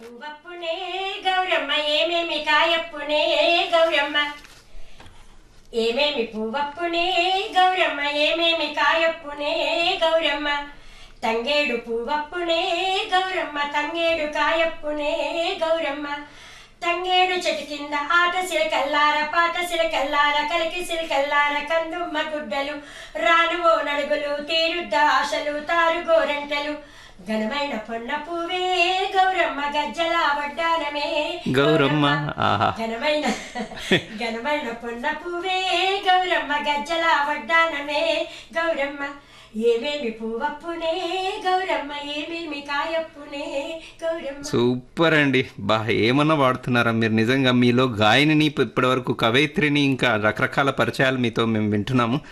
పువ్వప్పునే గౌరమ్మ ఏమేమి కాయప్పునే గౌరమ్మ ఏమేమి పువ్వప్పునే గౌరమ్మ ఏమేమి కాయప్పునే గౌరమ్మ తంగేడు పువ్వప్పునే గౌరమ్మ తంగేడు కాయప్పునే గౌరమ్మ తంగేడు చెట్టు కింద ఆట సిలకల్లార పాట సిలకల్లార కలికి సిలకల్లార కందుమ్మ గుడ్డలు రానువో నడుగులు తీరుద్ద ఆశలు తారు గోరంటలు ఘనమైన పొన్న పువ్వే గౌరమ్మ గజ్జల వడ్డానమే గౌరమ్మ ఆహా ఘనమైన ఘనమైన పొన్న పువ్వే గౌరమ్మ గజ్జల వడ్డానమే గౌరమ్మ ఏమేమి పువ్వప్పునే గౌరమ్మ ఏమేమి కాయప్పునే గౌరమ్మ సూపర్ అండి బా ఏమన్నా వాడుతున్నారా మీరు నిజంగా మీలో గాయనిని ఇప్పటి వరకు కవయిత్రిని ఇంకా రకరకాల పరిచయాలు మీతో మేము వింటున్నాము